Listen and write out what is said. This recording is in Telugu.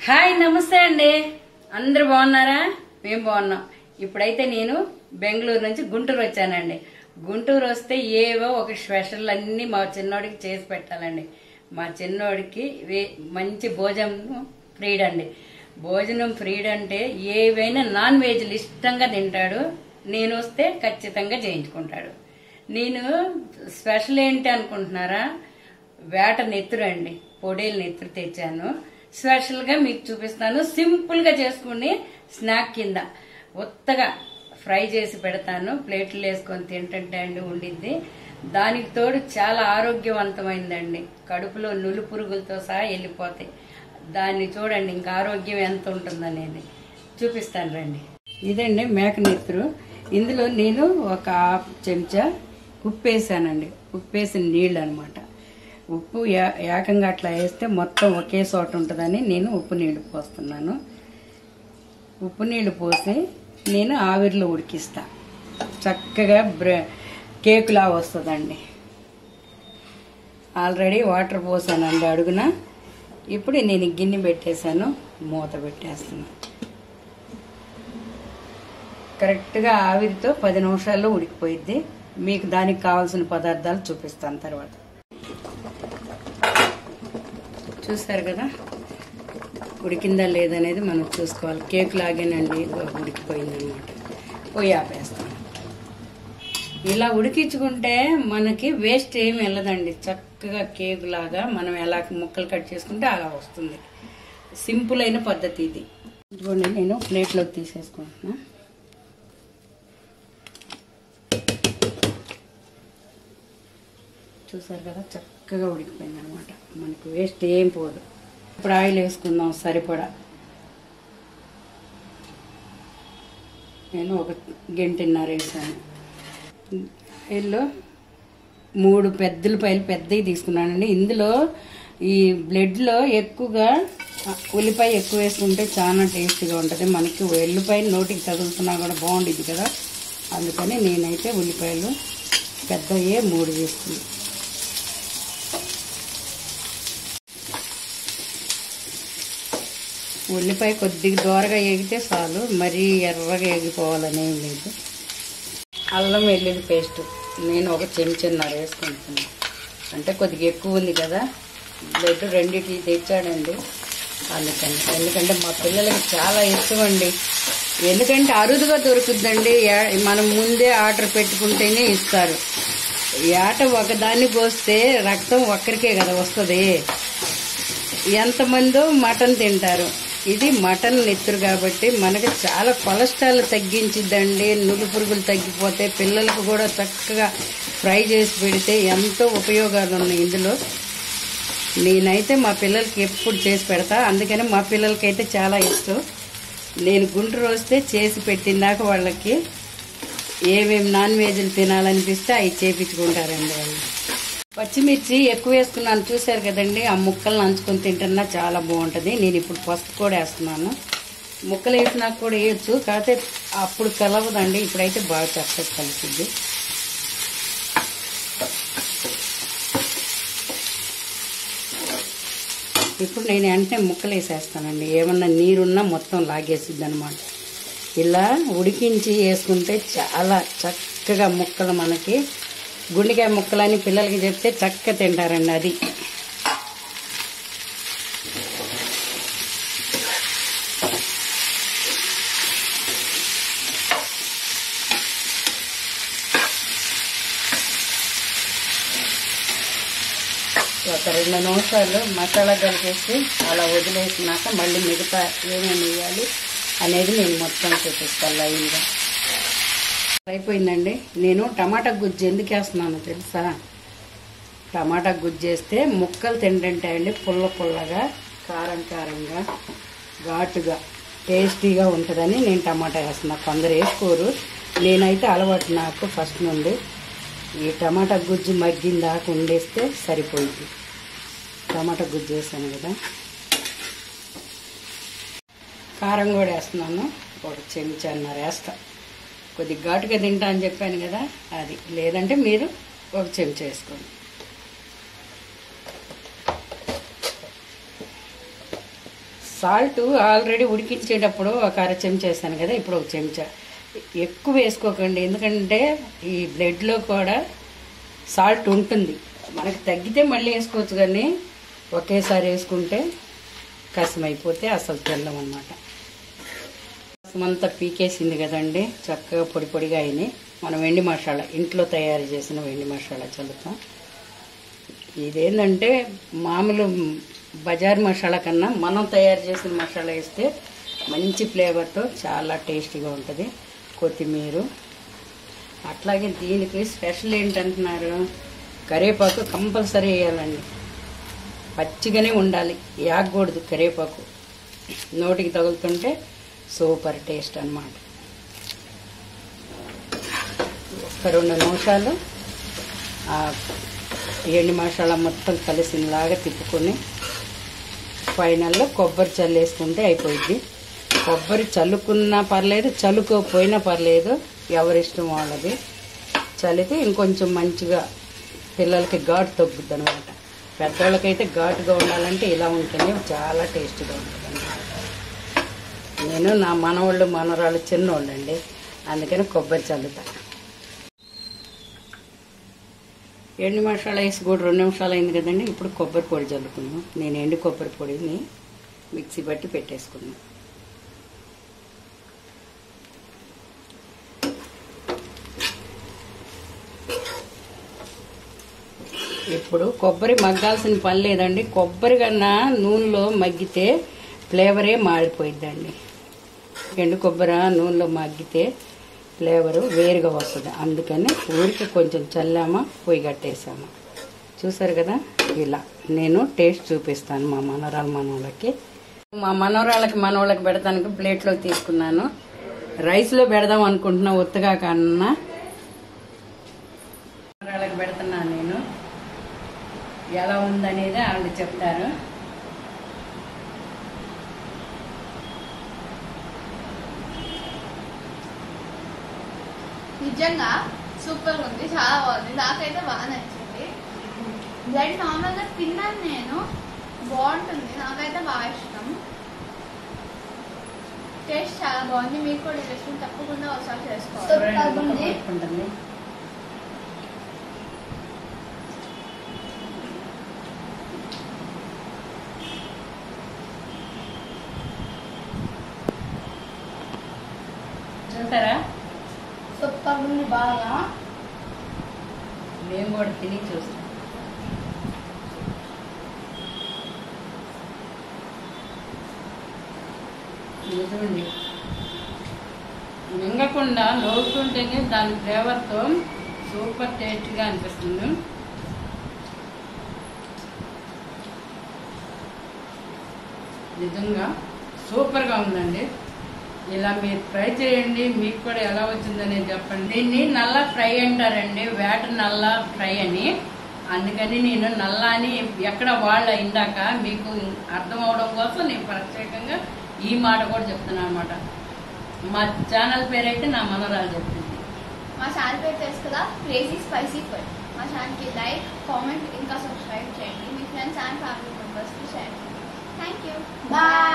హాయ్ నమస్తే అండి అందరు బాగున్నారా మేము బాగున్నాం ఇప్పుడైతే నేను బెంగళూరు నుంచి గుంటూరు వచ్చానండి గుంటూరు వస్తే ఏవో ఒక స్పెషల్ అన్ని మా చిన్నోడికి చేసి పెట్టాలండి మా చిన్నోడికి వే- మంచి భోజనం ఫ్రీడ్ అండి భోజనం ఫ్రీడ్ అంటే ఏవైనా నాన్ వెజ్లు ఇష్టంగా తింటాడు నేను వస్తే ఖచ్చితంగా చేయించుకుంటాడు నేను స్పెషల్ ఏంటి అనుకుంటున్నారా వేట నెత్తురు అండి పొడేలు నెత్తురు తెచ్చాను స్పెషల్ గా మీకు చూపిస్తాను సింపుల్ గా చేసుకుని స్నాక్ కింద ఉత్తగా ఫ్రై చేసి పెడతాను ప్లేట్లు వేసుకొని తింటుంటే అండి ఉండిద్ది దానికి తోడు చాలా ఆరోగ్యవంతమైందండి కడుపులో నులు పురుగులతో సహా వెళ్ళిపోతాయి దాన్ని చూడండి ఇంకా ఆరోగ్యం ఎంత ఉంటుందనేది చూపిస్తాను రండి ఇదండి మేక నెత్తురు ఇందులో నేను ఒక హాఫ్ చెంచా ఉప్పు వేసానండి ఉప్పు వేసిన నీళ్ళు అనమాట ఉప్పు యా- ఏకంగా అట్లా వేస్తే మొత్తం ఒకే చోట ఉంటుందని నేను ఉప్పు నీళ్లు పోస్తున్నాను ఉప్పు నీళ్లు పోసి నేను ఆవిరిలో ఉడికిస్తా చక్కగా బ్ర కేకులా వస్తుందండి ఆల్రెడీ వాటర్ పోసానండి అడుగున ఇప్పుడు నేను గిన్నె పెట్టేశాను మూత పెట్టేస్తున్నాను కరెక్ట్గా ఆవిరితో పది నిమిషాల్లో ఉడికిపోయిద్ది మీకు దానికి కావాల్సిన పదార్థాలు చూపిస్తాను తర్వాత చూస్తారు కదా ఉడికిందా లేదనేది మనం చూసుకోవాలి కేక్ లాగేనండి ఇదిగో ఉడికిపోయింది అనమాట పోయి ఆపేస్తాం ఇలా ఉడికించుకుంటే మనకి వేస్ట్ ఏమి వెళ్ళదండి చక్కగా కేక్ లాగా మనం ఎలా ముక్కలు కట్ చేసుకుంటే అలా వస్తుంది సింపుల్ అయిన పద్ధతి ఇది ఇదిగోండి నేను ప్లేట్లోకి తీసేసుకుంటున్నా చూసారు కదా చక్కగా ఉడికిపోయింది అనమాట మనకు వేస్ట్ ఏం పోదు ఇప్పుడు ఆయిల్ వేసుకుందాం సరిపడా నేను ఒక గంటన్నర వేసాను ఆయిల్లో మూడు పెద్దలపాయలు పెద్దవి తీసుకున్నానండి ఇందులో ఈ బ్లడ్లో ఎక్కువగా ఉల్లిపాయ ఎక్కువ వేసుకుంటే చాలా టేస్టీగా ఉంటుంది మనకి ఉల్లిపాయ నోటికి తగులుతున్నా కూడా బాగుండిద్ది కదా అందుకని నేనైతే ఉల్లిపాయలు పెద్దయే మూడు వేసుకున్నాను ఉల్లిపాయ కొద్దిగా దోరగా ఎగితే చాలు మరీ ఎర్రగా ఎగిపోవాలని ఏం లేదు అల్లం వెల్లుల్లి పేస్ట్ నేను ఒక చెంచున్నర వేసుకుంటున్నాను అంటే కొద్దిగా ఎక్కువ ఉంది కదా బ్లడ్ రెండింటికి తెచ్చాడండి అందుకని ఎందుకంటే మా పిల్లలకి చాలా ఇష్టం అండి ఎందుకంటే అరుదుగా దొరుకుద్దండి యా- మనం ముందే ఆర్డర్ పెట్టుకుంటేనే ఇస్తారు ఏట ఒకదాన్ని పోస్తే రక్తం ఒక్కరికే కదా వస్తుంది ఎంతమందో మటన్ తింటారు ఇది మటన్ నెత్తురు కాబట్టి మనకి చాలా కొలెస్ట్రాల్ తగ్గించిద్దండి నులు పురుగులు తగ్గిపోతే పిల్లలకు కూడా చక్కగా ఫ్రై చేసి పెడితే ఎంతో ఉపయోగాలు ఉన్నాయి ఇందులో నేనైతే మా పిల్లలకి ఎప్పుడు చేసి పెడతా అందుకని మా పిల్లలకైతే చాలా ఇష్టం నేను గుంటూరు వస్తే చేసి పెట్టిందాక వాళ్ళకి ఏమేమి నాన్ వెజ్లు తినాలనిపిస్తే అవి చేపించుకుంటారండి వాళ్ళు పచ్చిమిర్చి ఎక్కువ వేసుకున్నాను చూశారు కదండి ఆ ముక్కలు నంచుకొని తింటున్నా చాలా బాగుంటుంది నేను ఇప్పుడు పసుపు కూడా వేస్తున్నాను ముక్కలు వేసినాక కూడా వేయచ్చు కాకపోతే అప్పుడు కలవదండి ఇప్పుడైతే బాగా చక్కగా కలిసిద్ది ఇప్పుడు నేను వెంటనే ముక్కలు వేసేస్తానండి ఏమన్నా నీరున్నా మొత్తం లాగేసిద్ది అనమాట ఇలా ఉడికించి వేసుకుంటే చాలా చక్కగా ముక్కలు మనకి గుండెకాయ ముక్కలని పిల్లలకి చెప్తే చక్కగా తింటారండి అది ఒక రెండు నిమిషాలు మసాలా కలిపేసి అలా వదిలేసినాక మళ్ళీ మిగతా ఏమేమి వేయాలి అనేది నేను మొత్తం చూపిస్తాను లైన్గా అయిపోయిందండి నేను టమాటా గుజ్జు ఎందుకు వేస్తున్నానో తెలుసా టమాటా గుజ్జు వేస్తే ముక్కలు తింటుంటే అండి పుల్ల పుల్లగా కారం కారంగా ఘాటుగా టేస్టీగా ఉంటుందని నేను టమాటా వేస్తున్నా కొందరు వేసుకోరు నేనైతే అలవాటు నాకు ఫస్ట్ నుండి ఈ టమాటా గుజ్జు మగ్గిన దాకా ఉండేస్తే సరిపోయింది టమాటా గుజ్జు వేసాను కదా కారం కూడా వేస్తున్నాను ఒక చెంచాన్నర వేస్తా కొద్దిగా ఘాటుగా తింటా అని చెప్పాను కదా అది లేదంటే మీరు ఒక చెంచా వేసుకోండి సాల్ట్ ఆల్రెడీ ఉడికించేటప్పుడు ఒక అర చెంచా వేసాను కదా ఇప్పుడు ఒక చెంచా ఎక్కువ వేసుకోకండి ఎందుకంటే ఈ బ్లడ్లో కూడా సాల్ట్ ఉంటుంది మనకి తగ్గితే మళ్ళీ వేసుకోవచ్చు కానీ ఒకేసారి వేసుకుంటే కసం అయిపోతే అసలు తెల్లం అన్నమాట అంతా పీకేసింది కదండి చక్కగా పొడి పొడిగా అయినాయి మనం వెండి మసాలా ఇంట్లో తయారు చేసిన వెండి మసాలా చల్లుతాం ఇదేంటంటే మామూలు బజార్ మసాలా కన్నా మనం తయారు చేసిన మసాలా వేస్తే మంచి ఫ్లేవర్తో చాలా టేస్టీగా ఉంటుంది కొత్తిమీర అట్లాగే దీనికి స్పెషల్ ఏంటంటున్నారు కరివేపాకు కంపల్సరీ వేయాలండి పచ్చిగానే ఉండాలి యాగకూడదు కరివేపాకు నోటికి తగులుతుంటే సూపర్ టేస్ట్ అన్నమాట ఒక రెండు నిమిషాలు ఆ ఎండి మసాలా మొత్తం కలిసినలాగా తిప్పుకొని ఫైనల్లో కొబ్బరి చల్లేసుకుంటే అయిపోయింది కొబ్బరి చల్లుకున్నా పర్లేదు చల్లుకోకపోయినా పర్లేదు ఎవరిష్టం వాళ్ళది చల్లితే ఇంకొంచెం మంచిగా పిల్లలకి ఘాటు తగ్గుద్ది అనమాట పెద్దవాళ్ళకైతే ఘాటుగా ఉండాలంటే ఇలా ఉంటేనే చాలా టేస్ట్గా ఉంటుంది నేను నా మనవాళ్ళు మనవరాళ్ళు చిన్నోళ్ళు అండి అందుకని కొబ్బరి చల్లుతా ఎండు మసాలా వేసి కూడా రెండు నిమిషాలు అయింది కదండి ఇప్పుడు కొబ్బరి పొడి చల్లుకున్నాం నేను ఎండు కొబ్బరి పొడిని మిక్సీ బట్టి పెట్టేసుకున్నాను ఇప్పుడు కొబ్బరి మగ్గాల్సిన పని లేదండి కొబ్బరి కన్నా నూనెలో మగ్గితే ఫ్లేవరే మారిపోయిద్దండి ఎండు కొబ్బరి నూనెలో మగ్గితే ఫ్లేవరు వేరుగా వస్తుంది అందుకని ఊరికి కొంచెం చల్లామా పొయ్యి కట్టేసాము చూసారు కదా ఇలా నేను టేస్ట్ చూపిస్తాను మా మనవరాల మనవాళ్ళకి మా మనవరాళ్ళకి మనవాళ్ళకి పెడతానికి ప్లేట్లో తీసుకున్నాను రైస్లో పెడదాం అనుకుంటున్నా ఉత్తగా కన్నా మనవరాళ్ళకి పెడుతున్నాను నేను ఎలా ఉందనేది వాళ్ళు చెప్తారు నిజంగా సూపర్ ఉంది చాలా బాగుంది నాకైతే బాగా నచ్చింది బ్లడ్ నార్మల్గా తిన్నాను నేను బాగుంటుంది నాకైతే బాగా ఇష్టం టేస్ట్ చాలా బాగుంది మీరు కూడా ఈ రెసిపీ తప్పకుండా ఒకసారి చేసుకోవాలి చూడండి, ముక్క పట్టుకుంటుంది. చూసారా సూపర్ ఉంది బాగా మేము కూడా తిని చూస్తాం నిజమండి మింగకుండా నవ్వుతుంటేనే దాని ఫ్లేవర్తో సూపర్ టేస్ట్గా అనిపిస్తుంది నిజంగా సూపర్గా ఉందండి ఇలా మీరు ట్రై చేయండి మీకు కూడా ఎలా వచ్చిందని చెప్పండి దీన్ని నల్ల ఫ్రై అంటారండి వేట నల్ల ఫ్రై అని అందుకని నేను నల్ల అని ఎక్కడ వాళ్ళ ఇందాక మీకు అర్థం అవడం కోసం నేను ప్రత్యేకంగా ఈ మాట కూడా చెప్తున్నాను అనమాట మా ఛానల్ పేరైతే నా మనవరాలు చెప్తుంది మా ఛానల్ పేరు తెలుసు కదా క్రేజీ స్పైసీ ఫుడ్ మా ఛానల్కి లైక్ కామెంట్ ఇంకా సబ్స్క్రైబ్ చేయండి మీ ఫ్రెండ్స్ అండ్ ఫ్యామిలీ మెంబర్స్కి షేర్ చేయండి థ్యాంక్ యూ బాయ్